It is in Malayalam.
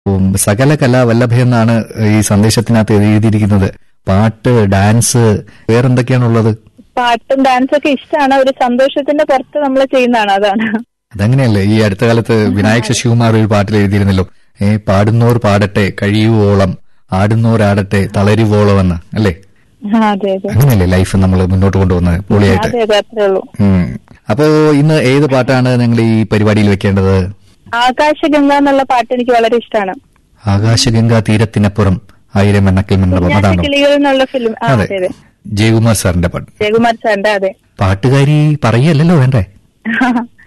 ഉം, സകല കലാവല്ലഭ എന്നാണ് ഈ സന്ദേശത്തിനകത്ത് എഴുതിയിരിക്കുന്നത് പാട്ട് ഡാൻസ് വേറെന്തൊക്കെയാണുള്ളത് പാട്ടും ഡാൻസും ഒക്കെ ഇഷ്ടമാണ് ഒരു സന്തോഷത്തിന്റെ പുറത്ത് നമ്മൾ ചെയ്യുന്നതാണ് അതാണ് അതങ്ങനെയല്ലേ ഈ അടുത്ത കാലത്ത് വിനായക് ശശികുമാർ ഒരു പാട്ടിൽ എഴുതിയിരുന്നല്ലോ ഏ പാടുന്നോർ പാടട്ടെ കഴിയുവോളം ആടുന്നോർ ആടട്ടെ തളരുവോളം എന്ന് അല്ലേ ആ, അതെ അതെ അങ്ങനെയല്ലേ ലൈഫ് നമ്മൾ മുന്നോട്ട് കൊണ്ടുപോകുന്നത് പൊളിയായിട്ട് അതെ അതെ അത്രേ ഉള്ളൂ ഉം. അപ്പോ ഇന്ന് ഏത് പാട്ടാണ് നിങ്ങൾ ഈ പരിപാടിയിൽ വെക്കേണ്ടത് ആകാശഗംഗ എന്നുള്ള പാട്ട് എനിക്ക് വളരെ ഇഷ്ടമാണ് ആകാശഗംഗാ തീരത്തിനപ്പുറം ആയിരം എണ്ണക്കിൽ മണ്ഡപം അതാണോ കിളികൾ എന്നുള്ള ഫിലിം ആ അതെ അതെ അതെ ജയകുമാർ സാറിന്റെ പാട്ട് ജയകുമാർ സാറിന്റെ അതെ പാട്ടുകാരി പറയല്ലോ വേണ്ടേ